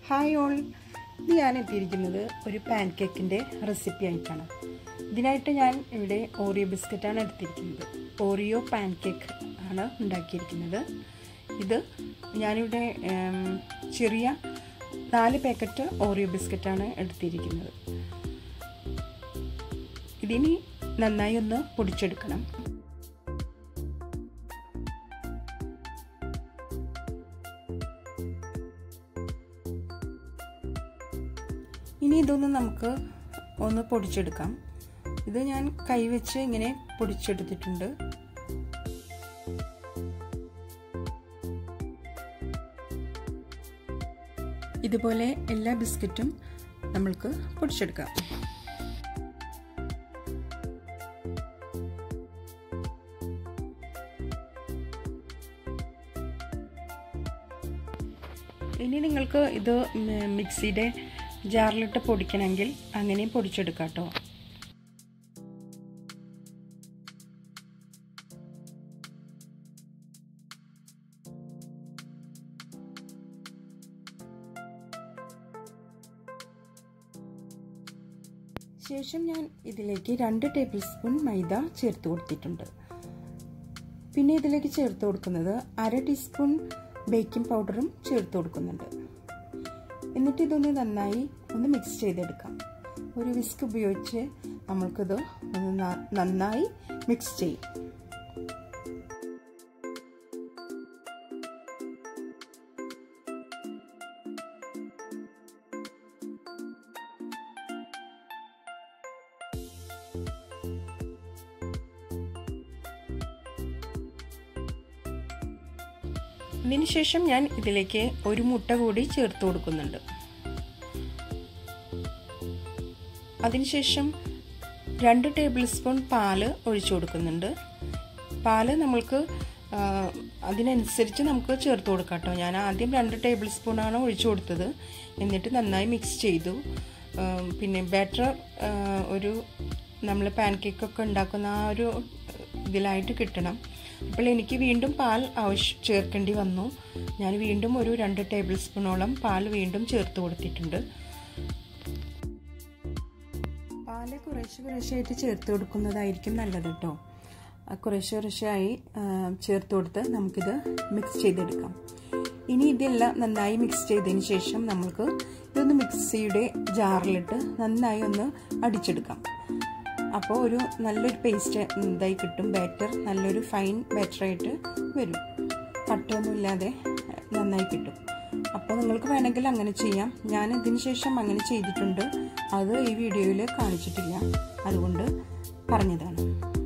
hi all ഇത് ഞാൻ എത്തിയിരിക്കുന്നത് ഒരു പാൻ കേക്കിൻ്റെ റെസിപ്പി ആയിട്ടാണ് ഇതിനായിട്ട് ഞാൻ ഇവിടെ ഓറിയോ ബിസ്ക്കറ്റാണ് എടുത്തിരിക്കുന്നത് ഓറിയോ പാൻ കേക്ക് ആണ് ഉണ്ടാക്കിയിരിക്കുന്നത് ഇത് ഞാനിവിടെ ഉം, ചെറിയ നാല് പാക്കറ്റ് ഓറിയോ ബിസ്ക്കറ്റാണ് എടുത്തിരിക്കുന്നത് ഇതിനി നന്നായി ഒന്ന് പൊടിച്ചെടുക്കണം ഇനി ഇതൊന്ന് നമുക്ക് ഒന്ന് പൊടിച്ചെടുക്കാം ഇത് ഞാൻ കൈവച്ച് ഇങ്ങനെ പൊടിച്ചെടുത്തിട്ടുണ്ട് ഇതുപോലെ എല്ലാ ബിസ്ക്കറ്റും നമ്മൾക്ക് പൊടിച്ചെടുക്കാം ഇനി നിങ്ങൾക്ക് ഇത് മിക്സിയുടെ ജാറിലിട്ട് പൊടിക്കണമെങ്കിൽ അങ്ങനെയും പൊടിച്ചെടുക്കാം കേട്ടോ ശേഷം ഞാൻ ഇതിലേക്ക് രണ്ട് ടേബിൾ സ്പൂൺ മൈദ ചേർത്ത് കൊടുത്തിട്ടുണ്ട് പിന്നെ ഇതിലേക്ക് ചേർത്ത് കൊടുക്കുന്നത് അര ടീസ്പൂൺ ബേക്കിംഗ് പൗഡറും ചേർത്ത് കൊടുക്കുന്നുണ്ട് എന്നിട്ട് ഇതൊന്ന് നന്നായി ഒന്ന് മിക്സ് ചെയ്തെടുക്കാം ഒരു വിസ്ക് ഉപയോഗിച്ച് നമ്മൾക്കിത് ഒന്ന് നന്നായി മിക്സ് ചെയ്യും ഇതിനുശേഷം ഞാൻ ഇതിലേക്ക് ഒരു മുട്ട കൂടി ചേർത്ത് കൊടുക്കുന്നുണ്ട് അതിനുശേഷം രണ്ട് ടേബിൾ സ്പൂൺ പാല് ഒഴിച്ചു കൊടുക്കുന്നുണ്ട് പാല് നമ്മൾക്ക് അതിനനുസരിച്ച് നമുക്ക് ചേർത്ത് കൊടുക്കാം കേട്ടോ ഞാൻ ആദ്യം രണ്ട് ടേബിൾ സ്പൂണാണ് ഒഴിച്ചു കൊടുത്തത് എന്നിട്ട് നന്നായി മിക്സ് ചെയ്തു പിന്നെ ബാറ്റർ ഒരു നമ്മൾ പാൻ കേക്കൊക്കെ ഉണ്ടാക്കുന്ന ആ ഒരു ഇതിലായിട്ട് കിട്ടണം അപ്പോൾ എനിക്ക് വീണ്ടും പാൽ ആവശ്യം ചേർക്കേണ്ടി വന്നു ഞാൻ വീണ്ടും ഒരു രണ്ട് ടേബിൾ സ്പൂണോളം പാൽ വീണ്ടും ചേർത്ത് കൊടുത്തിട്ടുണ്ട് പാല് കുറേശ്ശെ കുറേശ്ശെയായിട്ട് ചേർത്ത് കൊടുക്കുന്നതായിരിക്കും നല്ലത് കേട്ടോ കുറേശ്ശെ കുറേശ്ശെയായി ചേർത്ത് കൊടുത്ത് നമുക്കിത് മിക്സ് ചെയ്തെടുക്കാം ഇനി ഇതെല്ലാം നന്നായി മിക്സ് ചെയ്തതിന് ശേഷം നമുക്ക് ഇതൊന്ന് മിക്സിയുടെ ജാറിലിട്ട് നന്നായി ഒന്ന് അടിച്ചെടുക്കാം അപ്പോൾ ഒരു നല്ലൊരു പേസ്റ്റ് ഇതായി കിട്ടും ബാറ്റർ നല്ലൊരു ഫൈൻ ബാറ്ററായിട്ട് വരും കട്ടയൊന്നും ഇല്ലാതെ നന്നായി കിട്ടും അപ്പോൾ നിങ്ങൾക്ക് വേണമെങ്കിൽ അങ്ങനെ ചെയ്യാം ഞാൻ ഇതിന് ശേഷം അങ്ങനെ ചെയ്തിട്ടുണ്ട് അത് ഈ വീഡിയോയിൽ കാണിച്ചിട്ടില്ല അതുകൊണ്ട് പറഞ്ഞതാണ്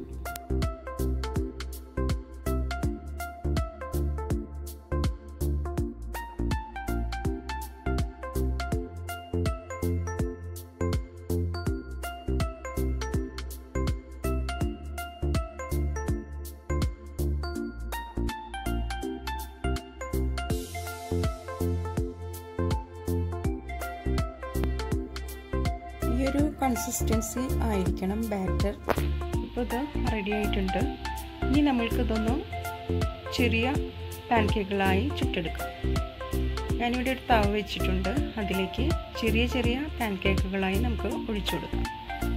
ഈ ഒരു കൺസിസ്റ്റൻസി ആയിരിക്കണം ബാറ്റർ ഇപ്പോൾ ഇത് റെഡി ആയിട്ടുണ്ട് ഇനി നമ്മൾക്കിതൊന്ന് ചെറിയ പാൻ കേക്കുകളായി ചുട്ടെടുക്കാം ഞാനിവിടെ ഒരു തവ വെച്ചിട്ടുണ്ട് അതിലേക്ക് ചെറിയ ചെറിയ പാൻ കേക്കുകളായി നമുക്ക് ഒഴിച്ചു കൊടുക്കാം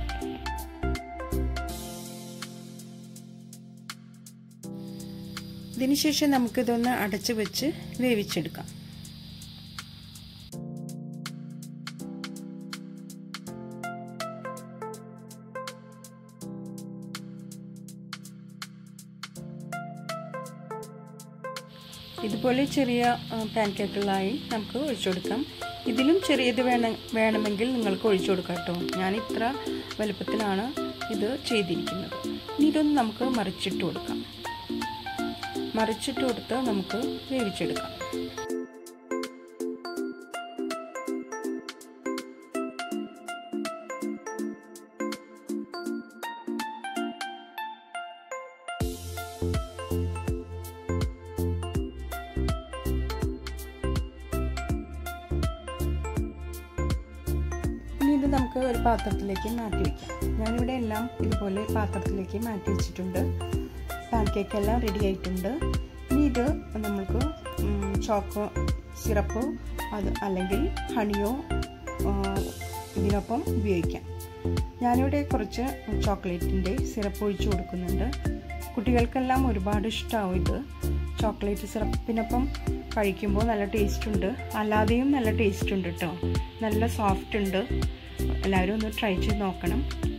ഇതിനുശേഷം നമുക്കിതൊന്ന് അടച്ചു വെച്ച് വേവിച്ചെടുക്കാം ഇതുപോലെ ചെറിയ പാൻ കേക്കുകളായി നമുക്ക് ഒഴിച്ചു കൊടുക്കാം ഇതിലും ചെറിയത് വേണം വേണമെങ്കിൽ നിങ്ങൾക്ക് ഒഴിച്ചു കൊടുക്കാം കേട്ടോ ഞാൻ ഇത്ര വലുപ്പത്തിലാണ് ഇത് ചെയ്തിരിക്കുന്നത് ഇനി ഇതൊന്ന് നമുക്ക് മറിച്ചിട്ട് കൊടുക്കാം മറിച്ചിട്ട് കൊടുത്ത് നമുക്ക് വേവിച്ചെടുക്കാം ഇനി ഇത് നമുക്ക് ഒരു പാത്രത്തിലേക്ക് മാറ്റി വയ്ക്കാം ഞാനിവിടെ എല്ലാം ഇതുപോലെ പാത്രത്തിലേക്ക് മാറ്റി വെച്ചിട്ടുണ്ട് പാൻ കേക്ക് എല്ലാം റെഡി ആയിട്ടുണ്ട് ഇനി ഇത് നമുക്ക് ചോക്കോ സിറപ്പ് അത് അല്ലെങ്കിൽ ഹണിയോ ഇതിനൊപ്പം ഉപയോഗിക്കാം ഞാനിവിടെ കുറച്ച് ചോക്ലേറ്റിൻ്റെ സിറപ്പ് ഒഴിച്ചു കൊടുക്കുന്നുണ്ട് കുട്ടികൾക്കെല്ലാം ഒരുപാട് ഇഷ്ടമാവും ഇത് ചോക്ലേറ്റ് സിറപ്പിനൊപ്പം കഴിക്കുമ്പോൾ നല്ല ടേസ്റ്റ് ഉണ്ട് അല്ലാതെയും നല്ല ടേസ്റ്റ് ഉണ്ട് കേട്ടോ നല്ല സോഫ്റ്റ് ഉണ്ട് എല്ലാവരും ഒന്ന് ട്രൈ ചെയ്ത് നോക്കണം